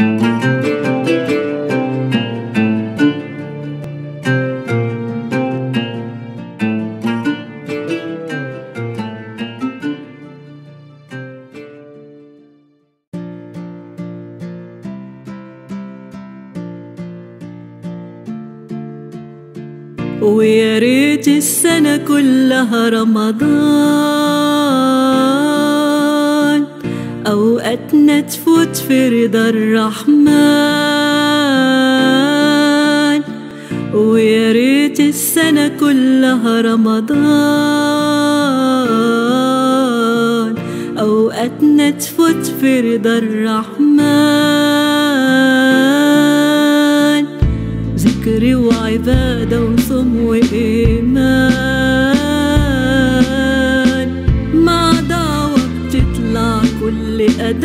ويا ريت السنة كلها رمضان أوقاتنا تفوت في رضا الرحمن ويا ريت السنة كلها رمضان أوقاتنا تفوت في رضا الرحمن ذكر وعبادة وصوم وإيمان مع دعوة بتطلع كل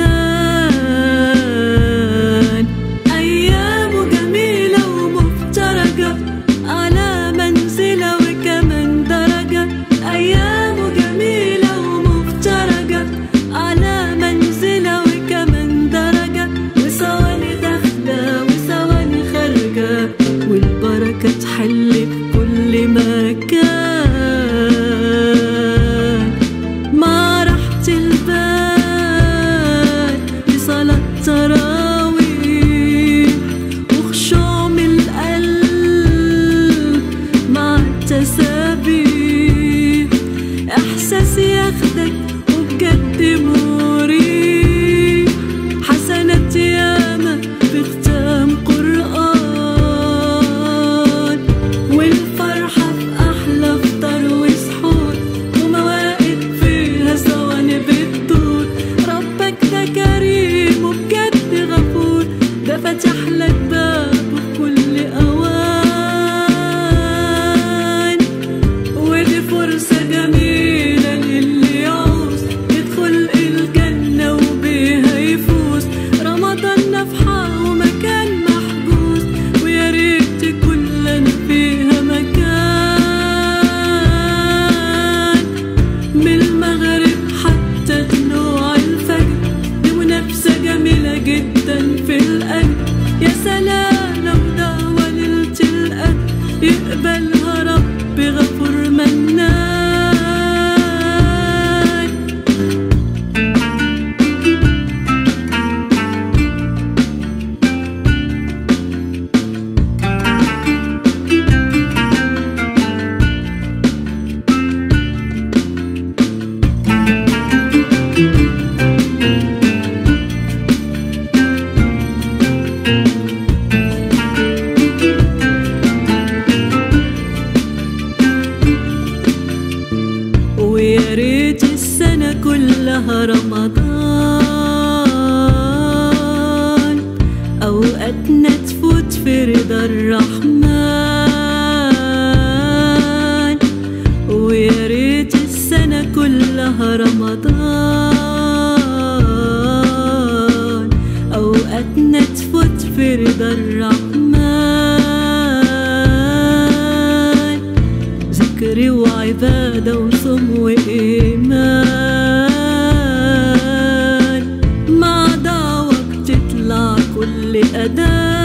أذان أيام جميلة ومفترجة على منزلة وكمان درجة أيام جميلة ومفترجة على منزلة وكمان درجة وثواني داخلة وثواني خارجة والبركة تحل في كل مكان مع راحة البال في صلاة تراويح وخشوع من القلب مع التسابيح إحساس ياخدك وبجد مريح حسنات ياما بختام قرآن والفرحة في أحلى فطار وسحور ومواقف فيها ثواني بتدور ربك ده كريم وبجد غفور ده فتح لك بابه في كل أوان ودي فرصة جميلة للي يعوز يدخل الجنة وبيها يفوز رمضان نفحة ومكان محجوز ويا ريت كلنا فيها مكان من المغرب حتى طلوع الفجر دي منافسة جميلة جدا في القلب يا سلام لو دعوة ليلة القدر يقبلها رب غفور منان ويا ريت السنة كلها رمضان أوقاتنا تفوت في رضا الرحمن ويا ريت السنة كلها رمضان أوقاتنا تفوت في رضا الرحمن ذكر وعبادة وصوم وإيمان مع دعوة بتطلع كل أذان